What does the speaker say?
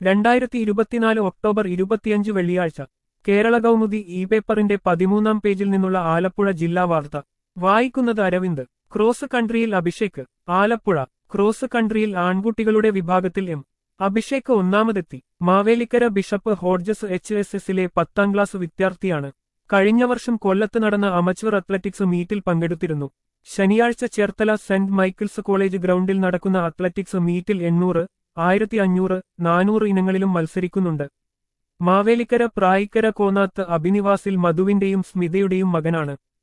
രണ്ടായിരത്തി ഇരുപത്തിനാല് ഒക്ടോബർ ഇരുപത്തിയഞ്ച് വെള്ളിയാഴ്ച കേരള കൗമുദി ഇ പേപ്പറിന്റെ പതിമൂന്നാം പേജിൽ നിന്നുള്ള ആലപ്പുഴ ജില്ലാ വാർത്ത വായിക്കുന്നത് അരവിന്ദ് ക്രോസ് കൺട്രിയിൽ അഭിഷേക് ആലപ്പുഴ ക്രോസ് കൺട്രിയിൽ ആൺകുട്ടികളുടെ വിഭാഗത്തിൽ എം അഭിഷേക് ഒന്നാമതെത്തി Mavelikkara bishop Hodges H S എസിലെ പത്താം ക്ലാസ് വിദ്യാർത്ഥിയാണ് കഴിഞ്ഞ വർഷം കൊല്ലത്ത് നടന്ന അമച്വർ അത്ലറ്റിക്സ് മീറ്റിൽ പങ്കെടുത്തിരുന്നു ശനിയാഴ്ച ചേർത്തല സെന്റ് മൈക്കിൾസ് കോളേജ് ഗ്രൗണ്ടിൽ നടക്കുന്ന അത്ലറ്റിക്സ് മീറ്റിൽ എണ്ണൂറ് ആയിരത്തി അഞ്ഞൂറ് നാനൂറ് ഇനങ്ങളിലും മത്സരിക്കുന്നുണ്ട് മാവേലിക്കര പ്രായിക്കര കോന്നാത്ത് അഭിനിവാസിൽ മധുവിന്റെയും സ്മിതയുടെയും മകനാണ്